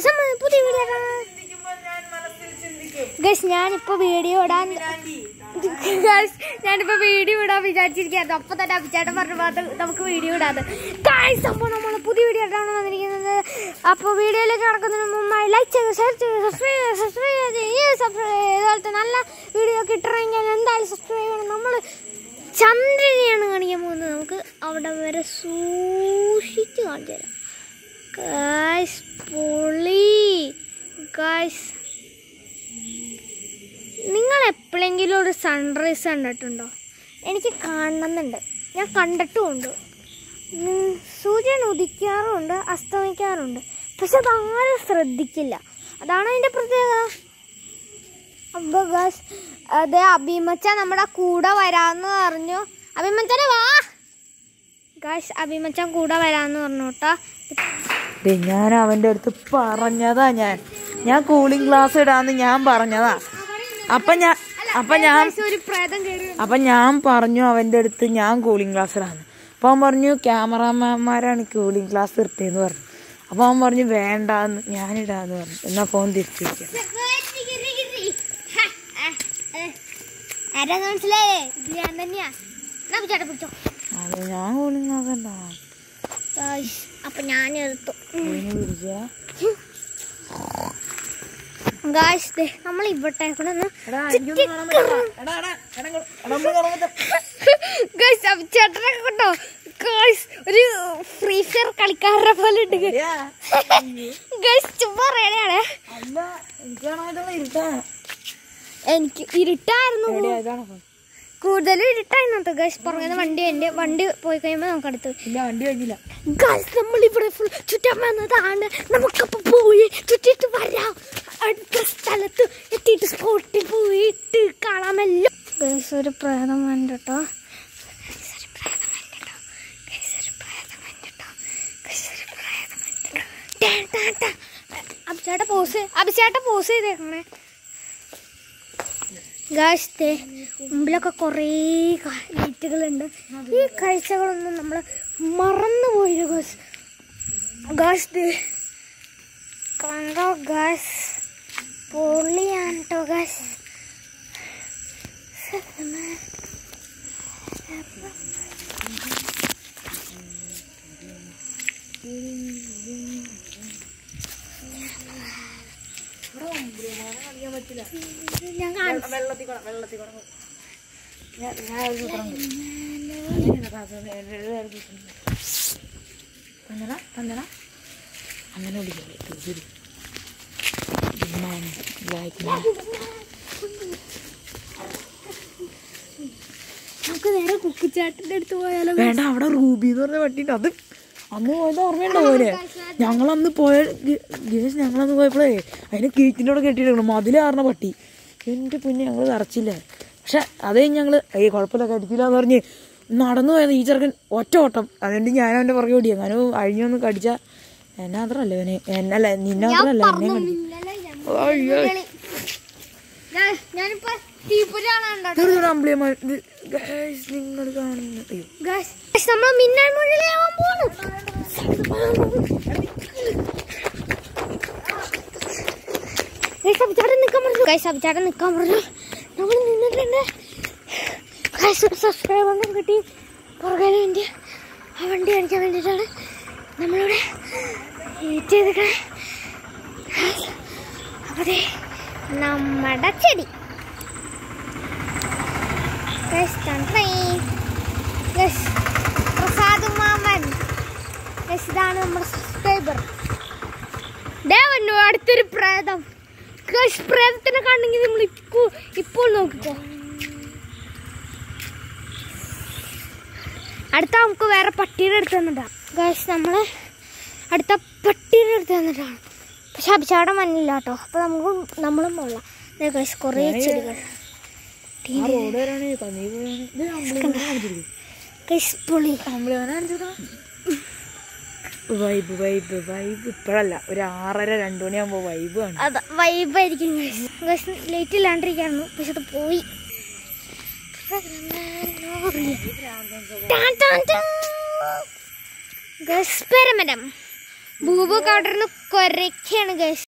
Guys നമ്മൾ പുതിയ video guys ഞാനിപ്പോ വീഡിയോ ഇടാൻ ഗൈസ് ഞാനിപ്പോ വീഡിയോ ഇടാൻ വിചാരിച്ചിരിക്കുന്നു അപ്പൊ തന്നെ അഭിചേട്ടൻ പറഞ്ഞു മാത്രം നമുക്ക് വീഡിയോ ഇടാതെ ഗൈസ് അപ്പോൾ നമ്മൾ പുതിയ വീഡിയോ ഇടാണ് വന്നിരിക്കുന്നത് അപ്പോൾ വീഡിയോയിലേക്ക് നടക്കുന്നതിന് മുമ്പായി ലൈക്ക് ചെയ്ത് ഷെയർ ചെയ്ത് സബ്സ്ക്രൈബ് ചെയ്ത് സബ്സ്ക്രൈബ് ചെയ്ത് സബ്സ്ക്രൈബ് ഇതുപോലത്തെ നല്ല വീഡിയോ കിട്ടണമെങ്കിൽ എന്തായാലും സബ്സ്ക്രൈബ് ചെയ്യണം നമ്മൾ ചന്ദ്രനെയാണ് കാണിക്കാൻ പോകുന്നത് നമുക്ക് അവിടെ വരെ സൂക്ഷിച്ച് കാണിച്ചു തരാം ഗൈസ് പൊളി ഗൈസ് നിങ്ങൾ എപ്പോഴെങ്കിലും ഒരു സൺറൈസ് കണ്ടിട്ടുണ്ടോ എനിക്ക് കാണണമെന്നുണ്ട് ഞാൻ കണ്ടിട്ടുമുണ്ട് ഉം, സൂര്യൻ ഉദിക്കാറുണ്ട് അസ്തമിക്കാറുണ്ട് പക്ഷെ അതാരും ശ്രദ്ധിക്കില്ല അതാണ് അതിൻ്റെ പ്രത്യേകത അപ്പോൾ ഗസ് അതെ അഭിമച്ച നമ്മുടെ കൂടെ വരാമെന്ന് പറഞ്ഞു അഭിമച്ചനെ വാ ഗായ്സ് അഭിമച്ചൻ കൂടെ വരാമെന്ന് പറഞ്ഞു കേട്ടോ ദേ, ഞാൻ അവന്റെ അടുത്ത് പറഞ്ഞതാ ഞാൻ ഞാൻ കൂളിംഗ് ഗ്ലാസ് ഇടാന്ന് ഞാൻ പറഞ്ഞതാ അപ്പൊ ഞാൻ അപ്പൊ ഞാൻ ഗായ്സ്, ഒരു പ്രേതം കയറി അപ്പൊ ഞാൻ പറഞ്ഞു അവന്റെ അടുത്ത് ഞാൻ കൂളിംഗ് ഗ്ലാസ് ഇടാന്ന് അപ്പൊ അവൻ പറഞ്ഞു ക്യാമറാമാന്മാരാണ് കൂളിംഗ് ഗ്ലാസ് ഇട്ടേന്ന് പറഞ്ഞു അപ്പൊ അവൻ പറഞ്ഞു വേണ്ടാന്ന് ഞാനിടാന്ന് പറഞ്ഞു എന്നാ ഫോൺ തിരിച്ചിരിക്കാം ആരാ മനസ്സിലായേ ഇത് ഞാൻ തന്നെയാ എന്നാ ചേട്ടാ പിടിച്ചോ അതെ ഞാൻ കൂളിംഗ് ഗ്ലാസ് ഉണ്ടാ ഗായ്സ്, അപ്പൊ ഞാൻ എടുത്തു അതിനെ പിടിച്ചാ ഗായ്സ് ദേ നമ്മൾ ഇവിടെ കൂടെ ഒന്ന് എടാ എനിക്കൊന്നും കാണാൻ പറ്റില്ല. എടാ, എടാ, എടാ, ഇങ്ങോട്ട്. എടാ, ഒന്ന് കാണാൻ പറ്റില്ല. ഗായ്സ് അപ്പൊ ചേട്ടനൊക്കെ കൊണ്ടോ ഗായ്സ് ഒരു ഫ്രീ ഫയർ കളിക്കാരുടെ പോലെ ഉണ്ട് എടിയാ, ഗായ്സ് ചുമ്മാ റേഡിയാണ് അല്ല എനിക്ക് കാണാൻ പറ്റുള്ള ഇരുട്ടാ എനിക്ക് ഇരുട്ടായിരുന്നു എടിയാ, ഇതാണ് phone. കൂടുതലും ഇരുട്ടായിരുന്നു ഗായ്സ് പുറകുന്ന വണ്ടി എൻ്റെ വണ്ടി പോയി കഴിയുമ്പോൾ നമുക്ക് അടുത്ത് ഇല്ല വണ്ടി കഴിഞ്ഞില്ല ഗായ്സ് നമ്മൾ ഇവിടെ ഫുൾ ചുറ്റാൻ വന്നതാണ് നമുക്കപ്പോ പോയി ചുറ്റിട്ട് വരാം അടുത്ത സ്ഥലത്ത് എത്തിയിട്ട് സ്പോട്ടിൽ പോയിട്ട് കാണാമല്ലോ ഗായ്സ് ഒരു പ്രേതം വന്നിട്ടോ അഭിചേട്ട പോസ് അഭിചേട്ട പോസ് ചെയ്തേക്കണേ ഗായ്സ് ദേ മുമ്പിലൊക്കെ കുറേ ലൈറ്റുകളുണ്ട് ഈ കാഴ്ചകളൊന്നും നമ്മൾ മറന്നു പോയില്ല ഗാസ് ഗാസ് ദേ കണ്ടോ ഗാസ് പൊള്ളിയാണ് കേട്ടോ ഗാസ് ഞാൻ കാണിച്ചു വെള്ളത്തിൽ കൂടെ വെള്ളത്തിൽ കൂടെ ഞാൻ ഞാൻ ഒരു ചിത്രം തന്നടാ തന്നടാ അങ്ങനെ വിളിക്കില്ലേ തീർച്ചയായും നമുക്ക് നേരെ കുക്കിച്ചാട്ടിന്റെ അടുത്ത് പോയാലോ വേണ്ട അവിടെ റൂബി എന്ന് പറഞ്ഞ പട്ടിണ്ട് അത് അന്ന് പോയത് ഓർമ്മയുണ്ടോ പോലെ ഞങ്ങളന്ന് പോയ ഗേസ് ഞങ്ങളന്ന് പോയപ്പോഴേ അതിന് കീറ്റിൻ്റെ അവിടെ കെട്ടിയിട്ടുണ്ട് മതിൽ കാരണം പട്ടി എൻ്റെ പിന്നെ ഞങ്ങൾ കറച്ചില്ല പക്ഷെ അതേ ഞങ്ങൾ ഏയ് കുഴപ്പമില്ല കടിക്കില്ല എന്ന് പറഞ്ഞ് നടന്നു പോയത് ഈ ചെറുക്കൻ ഒറ്റ ഓട്ടം അതുകൊണ്ട് ഞാൻ അവൻ്റെ പുറകെ ഓടി അങ്ങനെ അഴിഞ്ഞൊന്ന് കടിച്ച എന്നെ മാത്രമല്ല അവന് എന്നല്ല നിന്നെ മാത്രമല്ല എന്നെ കടിച്ചു അയ്യോ ഞാനിപ്പോ തീപ്പുരാണോ നിങ്ങൾ കാണുന്നു അയ്യോ നമ്മൾ മിന്നൽ മുഴലാവാൻ പോണു അഭിചാട്ടൻ നിൽക്കാൻ പറഞ്ഞു ഗൈസ് അഭിചാട്ടൻ നിൽക്കാൻ പറഞ്ഞു നമ്മൾ നിന്നിട്ടുണ്ട് ഗൈസ് ഒരു സബ്സ്ക്രൈബറിനും കിട്ടി പുറകെ വേണ്ടി ആ വണ്ടി കാണിക്കാൻ വേണ്ടിയിട്ടാണ് നമ്മളിവിടെ വെയിറ്റ് ചെയ്തിട്ട് അതെ നമ്മുടെ ചെടി ഗൈസ് കണ്ടേ ഗൈസ് പ്രസാദ് മാമൻ ഗൈസ് ഇതാണ് നമ്മുടെ സബ്സ്ക്രൈബർ ദേവന്നു അടുത്തൊരു പ്രേതം ഗൈസ് പ്രേതത്തിനെ കാണണമെങ്കിൽ നമ്മൾ ഇപ്പോൾ ഇപ്പോൾ നോക്കിക്കോ അടുത്ത നമുക്ക് വേറെ പട്ടിയുടെ അടുത്ത് തന്നിട്ടാണ് ഗൈസ് നമ്മൾ അടുത്ത പട്ടിയുടെ അടുത്ത് തന്നിട്ടാണ് പക്ഷെ അഭിചാടം വന്നില്ല കേട്ടോ അപ്പൊ നമുക്ക് നമ്മളും പോകാം ഗൈസ് കുറേ ചെടികൾ ആ റോഡ് വരാണ് പന്നി പോയാണ് ഇത് അമ്പിളി കാണിച്ചിരിക്കും ഗൈസ് പൊളി അമ്പിളി കാണിച്ചിട്ടാ വൈബ് വൈബ് വൈബ് ഇപ്പോഴല്ല ഒരു ആറര രണ്ടു മണിയാകുമ്പോ വൈബ് ആണ് അത് വൈബായിരിക്കും ഗൈസ് ഗൈസ് ലേറ്റ് ഇല്ലാണ്ടിരിക്കായിരുന്നു പക്ഷെ അത് പോയി ഗൈസ് പെരമരം ഭൂബൊക്കെ അവിടെ നിന്ന് കൊരക്കാണ് ഗൈസ്